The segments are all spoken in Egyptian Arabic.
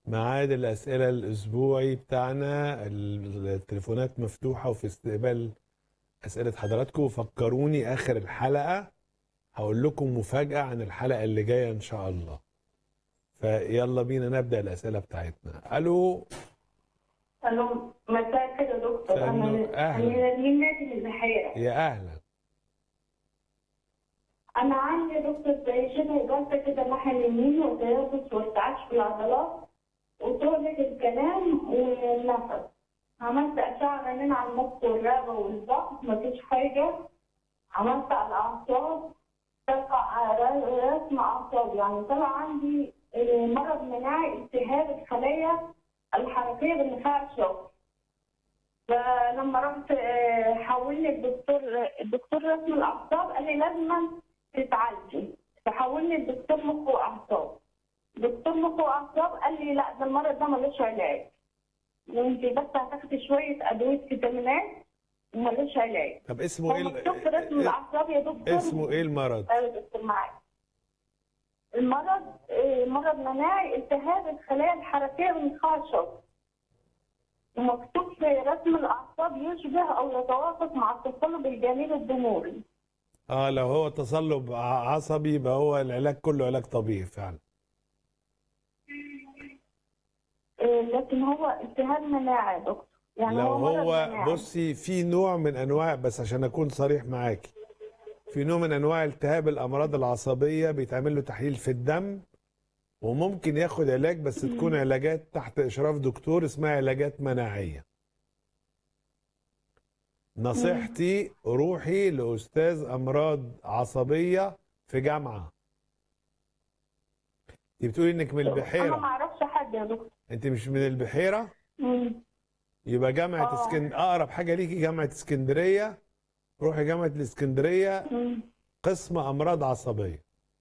ميعاد الأسئلة الأسبوعي بتاعنا التليفونات مفتوحة وفي استقبال أسئلة حضراتكم فكروني آخر الحلقة هقول لكم مفاجأة عن الحلقة اللي جاية إن شاء الله فيلا بينا نبدأ الأسئلة بتاعتنا ألو الو مساء الخير يا دكتور مساء انا النور. أهلا. انا من نادي البحيره يا أهلا انا عندي يا دكتور زي شبه جلطه كده الناحيه اليمين وتيبس وارتعاش في العضلات وطولة الكلام والنفس عملت أشعة رنين على المخ والرقبة والبطن مفيش حاجة عملت على الأعصاب تقع رسم أعصاب يعني طلع عندي آه، مرض مناعي التهاب الخلايا الحركية بالنخاع الشوكي فلما رحت آه، حولني الدكتور الدكتور رسم الأعصاب قال لي لازم تتعالجي فحولني الدكتور مخ وأعصاب دكتور مخ واعصاب قال لي لا ده المرض ده ملوش علاج وانت بس هتاخدي شويه ادويه فيتامينات وملوش علاج طب اسمه هو إيه مكتوب في رسم ال- الاعصاب يا دكتور اسمه إيه المرض؟ ايوه يا دكتور معاك المرض آه، مرض مناعي التهاب الخلايا الحركيه بالنخاع الشوكي ومكتوب في رسم الاعصاب يشبه او يتوافق مع التصلب الجانبي الضموري اه لو هو تصلب ع- عصبي يبقى هو العلاج كله علاج طبيعي فعلا آه، لكن هو التهاب مناعي يا دكتور يعني لو مرض هو مناعي. بصي في نوع من انواع بس عشان اكون صريح معاكي في نوع من انواع التهاب الامراض العصبيه بيتعمل له تحليل في الدم وممكن ياخد علاج بس تكون علاجات تحت اشراف دكتور اسمها علاجات مناعيه نصيحتي روحي لاستاذ امراض عصبيه في جامعه انت بتقولي انك من انا ما البحيره اعرفش حد يا دكتور انت مش من البحيره مم. يبقى جامعة آه. اسكن اقرب حاجة ليكي جامعة اسكندرية روحي جامعة الاسكندرية مم. قسم امراض عصبية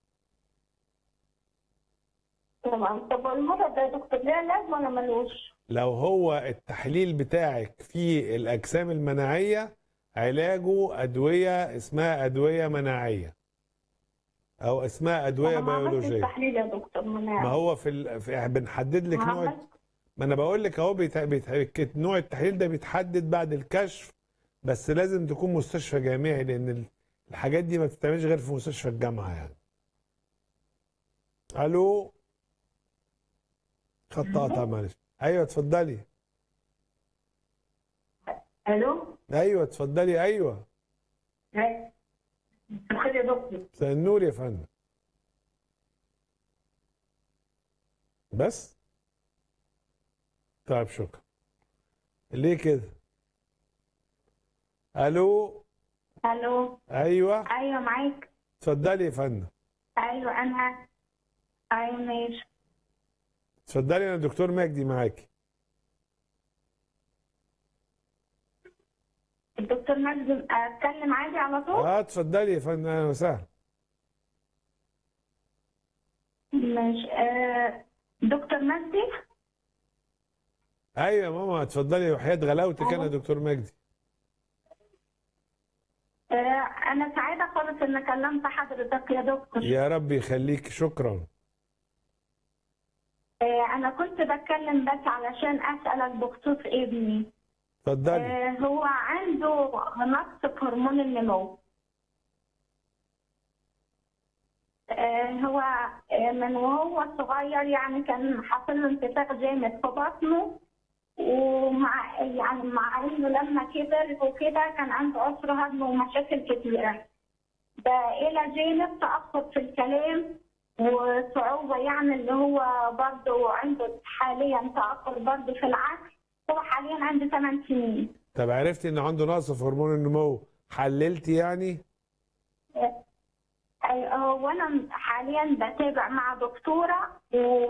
تمام طب المرض ده يا دكتور ليه علاج ولا ملوش؟ لو هو التحليل بتاعك في الاجسام المناعية علاجه ادوية اسمها ادوية مناعية او اسمها ادوية انا ما عملتش بيولوجية تحليل يا دكتور مناعي ما هو في, ال... في بنحدد لك ما نوع عملت ما انا بقول لك اهو بيت... بيت... نوع التحليل ده بيتحدد بعد الكشف بس لازم تكون مستشفى جامعي لان ال- الحاجات دي ما بتتعملش غير في مستشفى الجامعه يعني الو خط قطع معلش ايوه اتفضلي الو ايوه اتفضلي ايوه هاي. بخير يا دكتور مساء النور يا فندم بس طيب شكرا ليه كده الو الو ايوه ايوه معاك اتفضلي يا فندم ايوه انا ايوه ماشي اتفضلي انا دكتور مجدي معاكي الدكتور مجدي اتكلم عادي على طول؟ اه اتفضلي يا فندم اهلا وسهلا ماشي آه دكتور مجدي ايوه يا ماما اتفضلي وحياة غلاوتك انا أيوة. دكتور مجدي آه انا سعيده خالص ان كلمت حضرتك يا دكتور يا رب يخليك شكرا آه انا كنت بتكلم بس علشان اسالك بخصوص ابني اتفضلي آه، هو عنده نقص في هرمون النمو آه، هو آه، من وهو صغير يعني كان حاصل له انتفاخ جامد في بطنه ومع يعني مع انه لما كبر وكده كان عنده عسر هضم ومشاكل كتيرة ده إلى جانب تأخر في الكلام وصعوبة يعني اللي هو برضه عنده حاليا تأخر برضه في العقل هو حاليا عنده 8 سنين طب عرفتي ان عنده نقص في هرمون النمو حللتي يعني هو انا حاليا بتابع مع دكتوره و